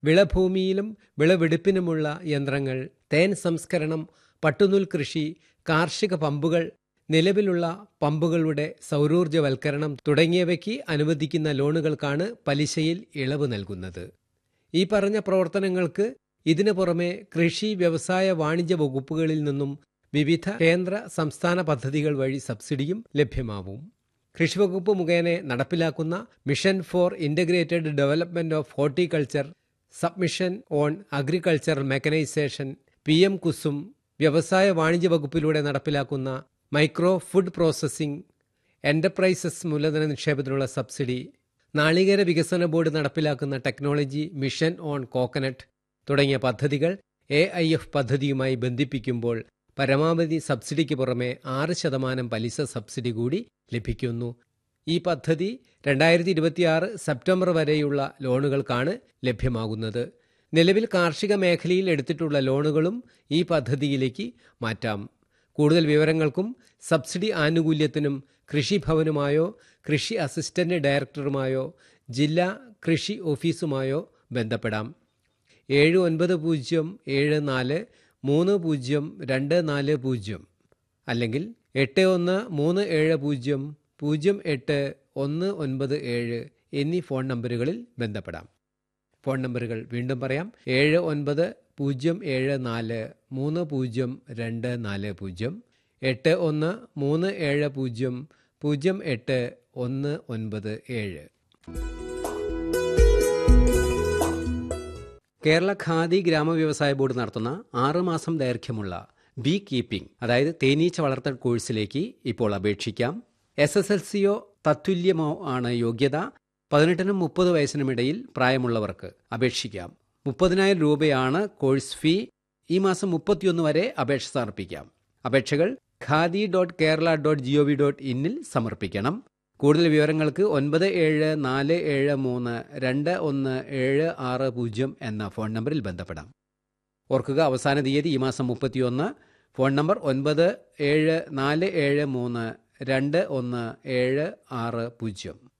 വിളഭൂമിയിലും വിളവെടുപ്പിനുമുള്ള യന്ത്രങ്ങൾ തേൻ സംസ്കരണം പട്ടുനൂൽ കൃഷി കാർഷിക പമ്പുകൾ നിലവിലുള്ള പമ്പുകളുടെ സൗരോർജ്ജവൽക്കരണം തുടങ്ങിയവയ്ക്ക് അനുവദിക്കുന്ന ലോണുകൾക്കാണ് പലിശയിൽ ഇളവ് നൽകുന്നത് ഈ പറഞ്ഞ പ്രവർത്തനങ്ങൾക്ക് ഇതിനു പുറമെ കൃഷി വ്യവസായ വാണിജ്യ വകുപ്പുകളിൽ നിന്നും വിവിധ കേന്ദ്ര സംസ്ഥാന പദ്ധതികൾ വഴി സബ്സിഡിയും ലഭ്യമാവും കൃഷിവകുപ്പ് മുഖേന നടപ്പിലാക്കുന്ന mission for integrated development of horticulture submission on agricultural mechanisation P M Kusum വ്യവസായ വാണിജ്യ വകുപ്പിലൂടെ നടപ്പിലാക്കുന്ന മൈക്രോ ഫുഡ് പ്രോസസ്സിംഗ് എന്റർപ്രൈസസ് മൂലധന നിക്ഷേപത്തിനുള്ള സബ്സിഡി നാളികേര വികസന ബോർഡ് നടപ്പിലാക്കുന്ന ടെക്നോളജി മിഷൻ ഓൺ കോക്കനട്ട് തുടങ്ങിയ പദ്ധതികൾ എ ഐ എഫ് പദ്ധതിയുമായി ബന്ധിപ്പിക്കുമ്പോൾ പരമാവധി സബ്സിഡിക്ക് പുറമെ ആറ് ശതമാനം പലിശ സബ്സിഡി കൂടി ലഭിക്കുന്നു ഈ പദ്ധതി രണ്ടായിരത്തി ഇരുപത്തിയാറ് സെപ്റ്റംബർ വരെയുള്ള ലോണുകൾക്കാണ് ലഭ്യമാകുന്നത് നിലവിൽ കാർഷിക മേഖലയിൽ എടുത്തിട്ടുള്ള ലോണുകളും ഈ പദ്ധതിയിലേക്ക് മാറ്റാം കൂടുതൽ വിവരങ്ങൾക്കും സബ്സിഡി ആനുകൂല്യത്തിനും കൃഷിഭവനുമായോ കൃഷി അസിസ്റ്റന്റ് ഡയറക്ടറുമായോ ജില്ലാ കൃഷി ഓഫീസുമായോ ബന്ധപ്പെടാം ഏഴ് ഒൻപത് പൂജ്യം ഏഴ് നാല് മൂന്ന് പൂജ്യം രണ്ട് നാല് പൂജ്യം അല്ലെങ്കിൽ എട്ട് ഒന്ന് മൂന്ന് ഏഴ് പൂജ്യം പൂജ്യം എട്ട് ഒന്ന് ഒൻപത് ഏഴ് എന്നീ ഫോൺ നമ്പറുകളിൽ ബന്ധപ്പെടാം ഫോൺ നമ്പറുകൾ വീണ്ടും പറയാം ഏഴ് ഒൻപത് പൂജ്യം ഏഴ് നാല് മൂന്ന് പൂജ്യം രണ്ട് നാല് പൂജ്യം എട്ട് ഒന്ന് മൂന്ന് ഏഴ് പൂജ്യം പൂജ്യം എട്ട് ഒന്ന് ഒൻപത് ഏഴ് കേരള ഖാദി ഗ്രാമവ്യവസായ ബോർഡ് നടത്തുന്ന ആറുമാസം ദൈർഘ്യമുള്ള ബീ കീപ്പിംഗ് അതായത് തേനീച്ച വളർത്തൽ കോഴ്സിലേക്ക് ഇപ്പോൾ അപേക്ഷിക്കാം എസ് എസ് എൽ സിയോ തത്തുല്യമോ ആണ് യോഗ്യത പതിനെട്ടിനും മുപ്പത് വയസ്സിനുമിടയിൽ പ്രായമുള്ളവർക്ക് അപേക്ഷിക്കാം മുപ്പതിനായിരം രൂപയാണ് കോഴ്സ് ഫീ ഈ മാസം മുപ്പത്തിയൊന്ന് വരെ അപേക്ഷ സമർപ്പിക്കാം അപേക്ഷകൾ Khadi dot Kerala dot G O V dot ഇന്നിൽ സമർപ്പിക്കണം കൂടുതൽ വിവരങ്ങൾക്ക് ഒൻപത് ഏഴ് നാല് ഏഴ് മൂന്ന് രണ്ട് ഒന്ന് ഏഴ് ആറ് പൂജ്യം എന്ന ഫോൺ നമ്പറിൽ ബന്ധപ്പെടാം ഓർക്കുക അവസാന തീയതി ഈ മാസം മുപ്പത്തിയൊന്ന് ഫോൺ നമ്പർ ഒൻപത് ഏഴ് നാല് ഏഴ് മൂന്ന് രണ്ട് ഒന്ന് ഏഴ് ആറ് പൂജ്യം